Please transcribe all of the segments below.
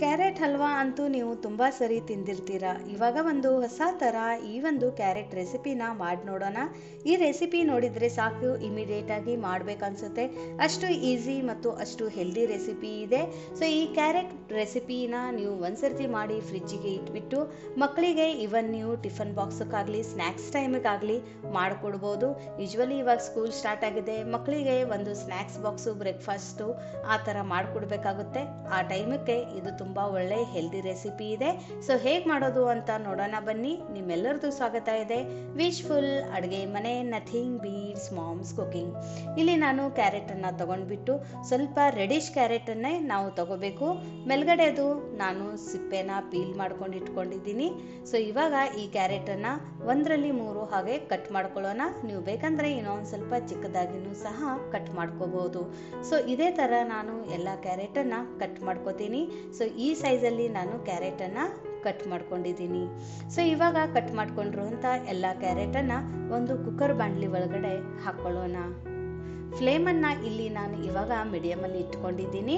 carrot halwa ಅಂತೂ ನೀವು ತುಂಬ ಸರಿ ತಿಂದಿರ್ತೀರ ಇವಾಗ ಒಂದು ಹೊಸ ಥರ ಈ ಒಂದು ಕ್ಯಾರೆಟ್ ರೆಸಿಪಿನ ಮಾಡಿ ನೋಡೋಣ ಈ ರೆಸಿಪಿ ನೋಡಿದರೆ ಸಾಕು ಇಮಿಡಿಯೇಟಾಗಿ ಮಾಡಬೇಕನ್ಸುತ್ತೆ ಅಷ್ಟು ಈಸಿ ಮತ್ತು ಅಷ್ಟು ಹೆಲ್ದಿ ರೆಸಿಪಿ ಇದೆ ಸೊ ಈ ಕ್ಯಾರೆಟ್ ರೆಸಿಪಿನ ನೀವು ಒಂದ್ಸರ್ತಿ ಮಾಡಿ ಫ್ರಿಜ್ಜಿಗೆ ಇಟ್ಬಿಟ್ಟು ಮಕ್ಕಳಿಗೆ ಇವನ್ ನೀವು ಟಿಫನ್ ಬಾಕ್ಸಕ್ಕಾಗಲಿ ಸ್ನ್ಯಾಕ್ಸ್ ಟೈಮಿಗಾಗಲಿ ಮಾಡಿಕೊಡ್ಬೋದು ಯೂಶ್ವಲಿ ಇವಾಗ ಸ್ಕೂಲ್ ಸ್ಟಾರ್ಟ್ ಆಗಿದೆ ಮಕ್ಕಳಿಗೆ ಒಂದು ಸ್ನ್ಯಾಕ್ಸ್ ಬಾಕ್ಸು ಬ್ರೇಕ್ಫಾಸ್ಟು ಆ ಥರ ಮಾಡಿಕೊಡ್ಬೇಕಾಗುತ್ತೆ ಆ ಟೈಮಕ್ಕೆ ಇದು ತುಂಬ ಒಳ್ಳೆ ಹೆಲ್ದಿ ರೆಸಿಪಿ ಇದೆ ಸೊ ಹೇಗೆ ಮಾಡೋದು ಅಂತ ನೋಡೋಣ ಬನ್ನಿ ನಿಮ್ಮೆಲ್ಲರದು ಸ್ವಾಗತ ಇದೆ ವಿಶ್ಫುಲ್ ಅಡುಗೆ ಮನೆ ನಥಿಂಗ್ ಬೀಟ್ಸ್ ಮಾಮ್ಸ್ ಕುಕಿಂಗ್ ಇಲ್ಲಿ ನಾನು ಕ್ಯಾರೆಟನ್ನು ತೊಗೊಂಡ್ಬಿಟ್ಟು ಸ್ವಲ್ಪ ರೆಡಿಶ್ ಕ್ಯಾರೆಟನ್ನೇ ನಾವು ತಗೋಬೇಕು ಮೇಲ್ಗಡೆದು ನಾನು ಸಿಪ್ಪೆನ ಪೀಲ್ ಮಾಡ್ಕೊಂಡು ಇಟ್ಕೊಂಡಿದ್ದೀನಿ ಸೊ ಇವಾಗ ಈ ಕ್ಯಾರೆಟನ್ನು ಒಂದರಲ್ಲಿ ಮೂರು ಹಾಗೆ ಕಟ್ ಮಾಡ್ಕೊಳ್ಳೋಣ ನೀವು ಬೇಕಂದರೆ ಇನ್ನೊಂದು ಸ್ವಲ್ಪ ಚಿಕ್ಕದಾಗಿನೂ ಸಹ ಕಟ್ ಮಾಡ್ಕೋಬಹುದು ಸೊ ಇದೇ ಥರ ನಾನು ಎಲ್ಲ ಕ್ಯಾರೆಟನ್ನು ಕಟ್ ಮಾಡ್ಕೋತೀನಿ ಸೊ ಈ ಸೈಜಲ್ಲಿ ನಾನು ಕ್ಯಾರೆಟನ್ನು ಕಟ್ ಮಾಡ್ಕೊಂಡಿದ್ದೀನಿ ಸೊ ಇವಾಗ ಕಟ್ ಮಾಡ್ಕೊಂಡಿರುವಂಥ ಎಲ್ಲ ಕ್ಯಾರೆಟನ್ನು ಒಂದು ಕುಕ್ಕರ್ ಬಾಣಲಿ ಒಳಗಡೆ ಹಾಕ್ಕೊಳ್ಳೋಣ ಫ್ಲೇಮನ್ನು ಇಲ್ಲಿ ನಾನು ಇವಾಗ ಮೀಡಿಯಮಲ್ಲಿ ಇಟ್ಕೊಂಡಿದ್ದೀನಿ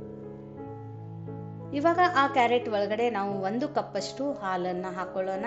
ಇವಾಗ ಆ ಕ್ಯಾರೆಟ್ ಒಳಗಡೆ ನಾವು ಒಂದು ಕಪ್ಪಷ್ಟು ಹಾಲನ್ನು ಹಾಕೊಳ್ಳೋಣ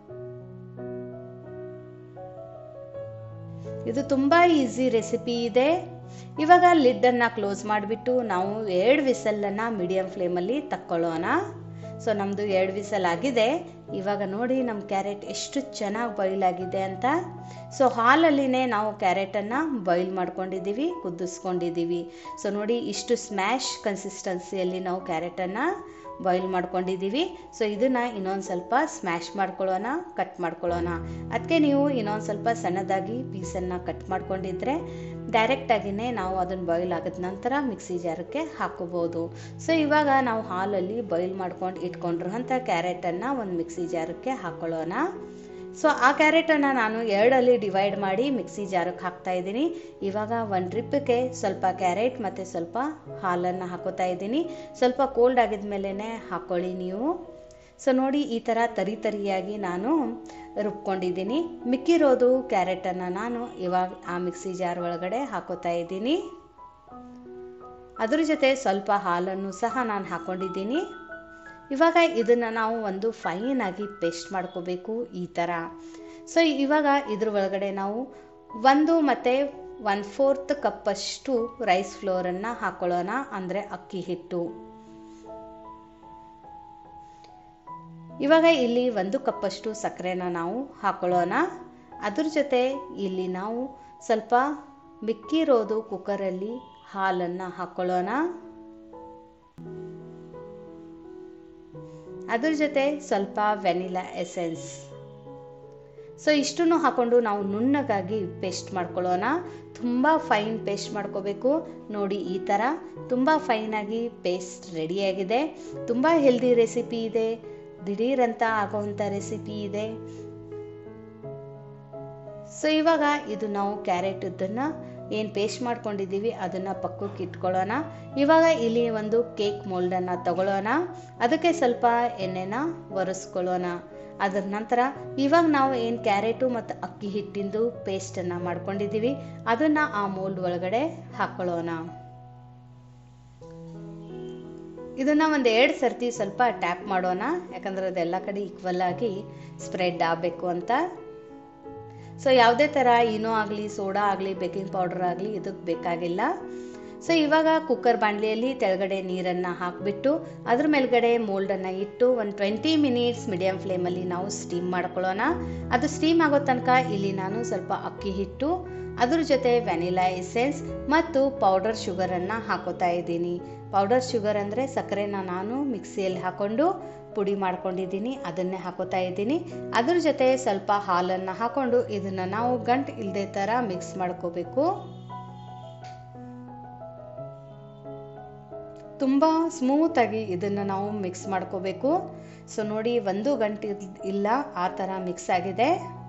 ಇದು ತುಂಬ ಈಸಿ ರೆಸಿಪಿ ಇದೆ ಇವಾಗ ಲಿಡ್ಡನ್ನು ಕ್ಲೋಸ್ ಮಾಡಿಬಿಟ್ಟು ನಾವು ಎರಡು ವಿಸಲನ್ನು ಮೀಡಿಯಂ ಫ್ಲೇಮಲ್ಲಿ ತಕ್ಕೊಳ್ಳೋಣ ಸೊ ನಮ್ಮದು ಎರಡು ವಿಸಲ್ ಆಗಿದೆ ಇವಾಗ ನೋಡಿ ನಮ್ಮ ಕ್ಯಾರೆಟ್ ಎಷ್ಟು ಚೆನ್ನಾಗಿ ಬಾಯ್ಲ್ ಆಗಿದೆ ಅಂತ ಸೊ ಹಾಲಲ್ಲಿನೇ ನಾವು ಕ್ಯಾರೆಟನ್ನು ಬಾಯ್ಲ್ ಮಾಡ್ಕೊಂಡಿದ್ದೀವಿ ಕುದಿಸ್ಕೊಂಡಿದ್ದೀವಿ ಸೊ ನೋಡಿ ಇಷ್ಟು ಸ್ಮ್ಯಾಶ್ ಕನ್ಸಿಸ್ಟೆನ್ಸಿಯಲ್ಲಿ ನಾವು ಕ್ಯಾರೆಟನ್ನು ಬಾಯ್ಲ್ ಮಾಡ್ಕೊಂಡಿದ್ದೀವಿ ಸೊ ಇದನ್ನು ಇನ್ನೊಂದು ಸ್ವಲ್ಪ ಸ್ಮ್ಯಾಶ್ ಮಾಡ್ಕೊಳ್ಳೋಣ ಕಟ್ ಮಾಡ್ಕೊಳ್ಳೋಣ ಅದಕ್ಕೆ ನೀವು ಇನ್ನೊಂದು ಸ್ವಲ್ಪ ಸಣ್ಣದಾಗಿ ಪೀಸನ್ನು ಕಟ್ ಮಾಡ್ಕೊಂಡಿದ್ರೆ ಡೈರೆಕ್ಟಾಗಿಯೇ ನಾವು ಅದನ್ನು ಬಾಯ್ಲ್ ಆಗಿದ ನಂತರ ಮಿಕ್ಸಿ ಜಾರಕ್ಕೆ ಹಾಕೋಬೋದು ಸೊ ಇವಾಗ ನಾವು ಹಾಲಲ್ಲಿ ಬಾಯ್ಲ್ ಮಾಡ್ಕೊಂಡು ಇಟ್ಕೊಂಡಿರೋಂಥ ಕ್ಯಾರೆಟನ್ನು ಒಂದು ಮಿಕ್ಸಿ ಜಾರಕ್ಕೆ ಹಾಕೊಳ್ಳೋಣ ಸೊ ಆ ಕ್ಯಾರೆಟನ್ನು ನಾನು ಎರಡಲ್ಲಿ ಡಿವೈಡ್ ಮಾಡಿ ಮಿಕ್ಸಿ ಜಾರಕ್ಕೆ ಹಾಕ್ತಾ ಇದ್ದೀನಿ ಇವಾಗ ಒಂದು ಟ್ರಿಪ್ಪಿಗೆ ಸ್ವಲ್ಪ ಕ್ಯಾರೆಟ್ ಮತ್ತು ಸ್ವಲ್ಪ ಹಾಲನ್ನು ಹಾಕೋತಾ ಇದ್ದೀನಿ ಸ್ವಲ್ಪ ಕೋಲ್ಡ್ ಆಗಿದ ಮೇಲೇ ಹಾಕ್ಕೊಳ್ಳಿ ನೀವು ಸೊ ನೋಡಿ ಈ ಥರ ತರಿ ತರಿಯಾಗಿ ನಾನು ರುಬ್ಕೊಂಡಿದ್ದೀನಿ ಮಿಕ್ಕಿರೋದು ಕ್ಯಾರೆಟನ್ನು ನಾನು ಇವಾಗ ಆ ಮಿಕ್ಸಿ ಜಾರ್ ಒಳಗಡೆ ಹಾಕೋತಾ ಇದ್ದೀನಿ ಅದ್ರ ಜೊತೆ ಸ್ವಲ್ಪ ಹಾಲನ್ನು ಸಹ ನಾನು ಹಾಕ್ಕೊಂಡಿದ್ದೀನಿ ಇವಾಗ ಇದನ್ನು ನಾವು ಒಂದು ಫೈನ್ ಆಗಿ ಪೇಸ್ಟ್ ಮಾಡ್ಕೋಬೇಕು ಈ ಥರ ಸೊ ಇವಾಗ ಇದ್ರ ಒಳಗಡೆ ನಾವು ಒಂದು ಮತ್ತು ಒನ್ ಫೋರ್ತ್ ಕಪ್ಪಷ್ಟು ರೈಸ್ ಫ್ಲೋರನ್ನು ಹಾಕೊಳ್ಳೋಣ ಅಂದರೆ ಅಕ್ಕಿ ಹಿಟ್ಟು ಇವಾಗ ಇಲ್ಲಿ ಒಂದು ಕಪ್ಪಷ್ಟು ಸಕ್ಕರೆನ ನಾವು ಹಾಕೊಳ್ಳೋಣ ಅದ್ರ ಜೊತೆ ಇಲ್ಲಿ ನಾವು ಸ್ವಲ್ಪ ಮಿಕ್ಕಿರೋದು ಕುಕ್ಕರಲ್ಲಿ ಹಾಲನ್ನು ಹಾಕೊಳ್ಳೋಣ ಅದ್ರ ಜೊತೆ ಸ್ವಲ್ಪ ವೆನಿಲಾ ಎಸೆನ್ಸ್ ಸೊ ಇಷ್ಟನ್ನು ಹಾಕೊಂಡು ನಾವು ನುಣ್ಣಗಾಗಿ ಪೇಸ್ಟ್ ಮಾಡ್ಕೊಳ್ಳೋಣ ತುಂಬ ಫೈನ್ ಪೇಸ್ಟ್ ಮಾಡ್ಕೋಬೇಕು ನೋಡಿ ಈ ಥರ ತುಂಬ ಫೈನಾಗಿ ಪೇಸ್ಟ್ ರೆಡಿಯಾಗಿದೆ ತುಂಬ ಹೆಲ್ದಿ ರೆಸಿಪಿ ಇದೆ ದಿಢೀರಂತ ಆಗೋವಂಥ ರೆಸಿಪಿ ಇದೆ ಸೊ ಇವಾಗ ಇದು ನಾವು ಕ್ಯಾರೆಟ್ ಇದನ್ನು ಏನು ಪೇಸ್ಟ್ ಮಾಡ್ಕೊಂಡಿದ್ದೀವಿ ಅದನ್ನು ಪಕ್ಕಕ್ಕೆ ಇಟ್ಕೊಳ್ಳೋಣ ಇವಾಗ ಇಲ್ಲಿ ಒಂದು ಕೇಕ್ ಮೋಲ್ಡನ್ನು ತಗೊಳ್ಳೋಣ ಅದಕ್ಕೆ ಸ್ವಲ್ಪ ಎಣ್ಣೆನ ಒರೆಸ್ಕೊಳ್ಳೋಣ ಅದರ ನಂತರ ಇವಾಗ ನಾವು ಏನು ಕ್ಯಾರೆಟು ಮತ್ತು ಅಕ್ಕಿ ಹಿಟ್ಟಿಂದು ಪೇಸ್ಟನ್ನು ಮಾಡ್ಕೊಂಡಿದ್ದೀವಿ ಅದನ್ನು ಆ ಮೋಲ್ಡ್ ಒಳಗಡೆ ಹಾಕ್ಕೊಳ್ಳೋಣ ಇದನ್ನು ಒಂದು ಎರಡು ಸರ್ತಿ ಸ್ವಲ್ಪ ಟ್ಯಾಪ್ ಮಾಡೋಣ ಯಾಕಂದ್ರೆ ಅದೆಲ್ಲ ಕಡೆ ಈಕ್ವಲ್ ಆಗಿ ಸ್ಪ್ರೆಡ್ ಆಗಬೇಕು ಅಂತ ಸೊ ಯಾವುದೇ ಥರ ಏನೋ ಆಗಲಿ ಸೋಡಾ ಆಗಲಿ ಬೇಕಿಂಗ್ ಪೌಡರ್ ಆಗಲಿ ಇದಕ್ಕೆ ಬೇಕಾಗಿಲ್ಲ ಸೊ ಇವಾಗ ಕುಕ್ಕರ್ ಬಾಣಲಿಯಲ್ಲಿ ತೆಳಗಡೆ ನೀರನ್ನು ಹಾಕಿಬಿಟ್ಟು ಅದ್ರ ಮೇಲ್ಗಡೆ ಮೋಲ್ಡನ್ನು ಇಟ್ಟು ಒಂದು ಟ್ವೆಂಟಿ ಮಿನಿಟ್ಸ್ ಮೀಡಿಯಮ್ ಫ್ಲೇಮಲ್ಲಿ ನಾವು ಸ್ಟೀಮ್ ಮಾಡ್ಕೊಳ್ಳೋಣ ಅದು ಸ್ಟೀಮ್ ಆಗೋ ತನಕ ಇಲ್ಲಿ ನಾನು ಸ್ವಲ್ಪ ಅಕ್ಕಿ ಹಿಟ್ಟು ಅದ್ರ ಜೊತೆ ವೆನಿಲಾ ಎಸೆನ್ಸ್ ಮತ್ತು ಪೌಡರ್ ಶುಗರನ್ನು ಹಾಕೋತಾ ಇದ್ದೀನಿ ಪೌಡರ್ ಶುಗರ್ ಅಂದರೆ ಸಕ್ಕರೆನ ನಾನು ಮಿಕ್ಸಿಯಲ್ಲಿ ಹಾಕ್ಕೊಂಡು ಪುಡಿ ಮಾಡ್ಕೊಂಡಿದ್ದೀನಿ ಅದನ್ನೇ ಹಾಕೋತಾ ಇದ್ದೀನಿ ಅದ್ರ ಜೊತೆ ಸ್ವಲ್ಪ ಹಾಲನ್ನು ಹಾಕೊಂಡು ಇದನ್ನು ನಾವು ಗಂಟು ಇಲ್ಲದೆ ಥರ ಮಿಕ್ಸ್ ಮಾಡ್ಕೋಬೇಕು ತುಂಬ ಸ್ಮೂತಾಗಿ ಇದನ್ನು ನಾವು ಮಿಕ್ಸ್ ಮಾಡ್ಕೋಬೇಕು ಸೊ ನೋಡಿ ಒಂದು ಗಂಟೆ ಇಲ್ಲ ಆ ಥರ ಮಿಕ್ಸ್ ಆಗಿದೆ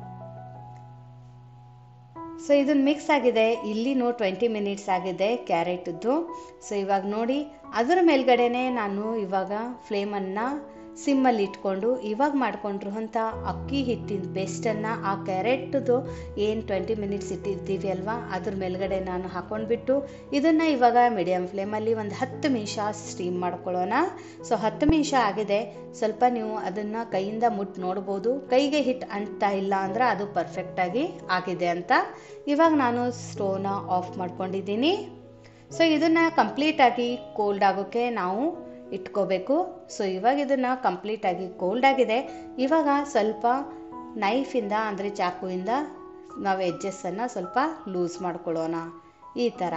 ಸೊ ಇದನ್ನು ಮಿಕ್ಸ್ ಆಗಿದೆ ಇಲ್ಲಿನೂ ಟ್ವೆಂಟಿ ಮಿನಿಟ್ಸ್ ಆಗಿದೆ ಕ್ಯಾರೆಟದ್ದು ಸೊ ಇವಾಗ ನೋಡಿ ಅದರ ಮೇಲ್ಗಡೆನೆ ನಾನು ಇವಾಗ ಫ್ಲೇಮನ್ನು ಸಿಮ್ಮಲ್ಲಿ ಇಟ್ಕೊಂಡು ಇವಾಗ ಮಾಡ್ಕೊಂಡಿರುವಂಥ ಅಕ್ಕಿ ಹಿಟ್ಟಿನ ಪೇಸ್ಟನ್ನು ಆ ಕ್ಯಾರೆಟ್ದು ಏನು ಟ್ವೆಂಟಿ ಮಿನಿಟ್ಸ್ ಇಟ್ಟಿರ್ತೀವಿ ಅಲ್ವಾ ಅದ್ರ ಮೇಲ್ಗಡೆ ನಾನು ಹಾಕೊಂಡ್ಬಿಟ್ಟು ಇದನ್ನು ಇವಾಗ ಮೀಡಿಯಮ್ ಫ್ಲೇಮಲ್ಲಿ ಒಂದು ಹತ್ತು ನಿಮಿಷ ಸ್ಟೀಮ್ ಮಾಡ್ಕೊಳ್ಳೋಣ ಸೊ ಹತ್ತು ನಿಮಿಷ ಆಗಿದೆ ಸ್ವಲ್ಪ ನೀವು ಅದನ್ನು ಕೈಯಿಂದ ಮುಟ್ಟು ನೋಡ್ಬೋದು ಕೈಗೆ ಹಿಟ್ಟು ಅಂಟ್ತಾ ಇಲ್ಲ ಅಂದ್ರೆ ಅದು ಪರ್ಫೆಕ್ಟಾಗಿ ಆಗಿದೆ ಅಂತ ಇವಾಗ ನಾನು ಸ್ಟೋವ್ನ ಆಫ್ ಮಾಡ್ಕೊಂಡಿದ್ದೀನಿ ಸೊ ಇದನ್ನು ಕಂಪ್ಲೀಟಾಗಿ ಕೋಲ್ಡ್ ಆಗೋಕ್ಕೆ ನಾವು ಇಟ್ಕೋಬೇಕು ಸೊ ಇವಾಗ ಇದನ್ನು ಕಂಪ್ಲೀಟಾಗಿ ಕೋಲ್ಡ್ ಆಗಿದೆ ಇವಾಗ ಸ್ವಲ್ಪ ನೈಫಿಂದ ಅಂದರೆ ಚಾಕುವಿಂದ ನಾವು ಎಡ್ಜಸ್ಸನ್ನು ಸ್ವಲ್ಪ ಲೂಸ್ ಮಾಡ್ಕೊಳ್ಳೋಣ ಈ ಥರ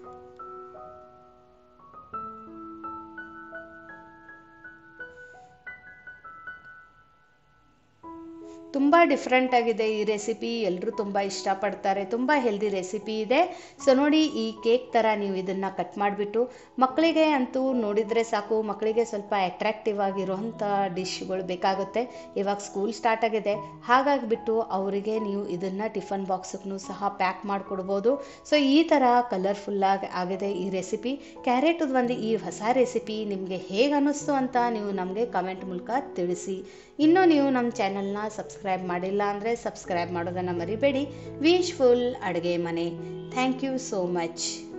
ತುಂಬ ಡಿಫ್ರೆಂಟ್ ಆಗಿದೆ ಈ ರೆಸಿಪಿ ಎಲ್ಲರೂ ತುಂಬ ಇಷ್ಟಪಡ್ತಾರೆ ತುಂಬ ಹೆಲ್ದಿ ರೆಸಿಪಿ ಇದೆ ಸೊ ನೋಡಿ ಈ ಕೇಕ್ ಥರ ನೀವು ಇದನ್ನು ಕಟ್ ಮಾಡಿಬಿಟ್ಟು ಮಕ್ಕಳಿಗೆ ಅಂತೂ ನೋಡಿದರೆ ಸಾಕು ಮಕ್ಕಳಿಗೆ ಸ್ವಲ್ಪ ಅಟ್ರಾಕ್ಟಿವ್ ಆಗಿರುವಂಥ ಡಿಶ್ಗಳು ಬೇಕಾಗುತ್ತೆ ಇವಾಗ ಸ್ಕೂಲ್ ಸ್ಟಾರ್ಟ್ ಆಗಿದೆ ಹಾಗಾಗಿಬಿಟ್ಟು ಅವರಿಗೆ ನೀವು ಇದನ್ನು ಟಿಫನ್ ಬಾಕ್ಸ್ಗೂ ಸಹ ಪ್ಯಾಕ್ ಮಾಡಿಕೊಡ್ಬೋದು ಸೊ ಈ ಥರ ಕಲರ್ಫುಲ್ಲಾಗಿ ಆಗಿದೆ ಈ ರೆಸಿಪಿ ಕ್ಯಾರೆಟದ ಒಂದು ಈ ಹೊಸ ರೆಸಿಪಿ ನಿಮಗೆ ಹೇಗೆ ಅನ್ನಿಸ್ತು ಅಂತ ನೀವು ನಮಗೆ ಕಮೆಂಟ್ ಮೂಲಕ ತಿಳಿಸಿ ಇನ್ನೂ ನೀವು ನಮ್ಮ ಚಾನಲ್ನ ಸಬ್ಸ್ಕ್ರೈಬ್ ಮಾಡಿಲ್ಲ ಅಂದರೆ ಸಬ್ಸ್ಕ್ರೈಬ್ ಮಾಡೋದನ್ನು ಮರಿಬೇಡಿ ವಿಶ್ಫುಲ್ ಅಡುಗೆ ಮನೆ ಥ್ಯಾಂಕ್ ಯು ಸೋ ಮಚ್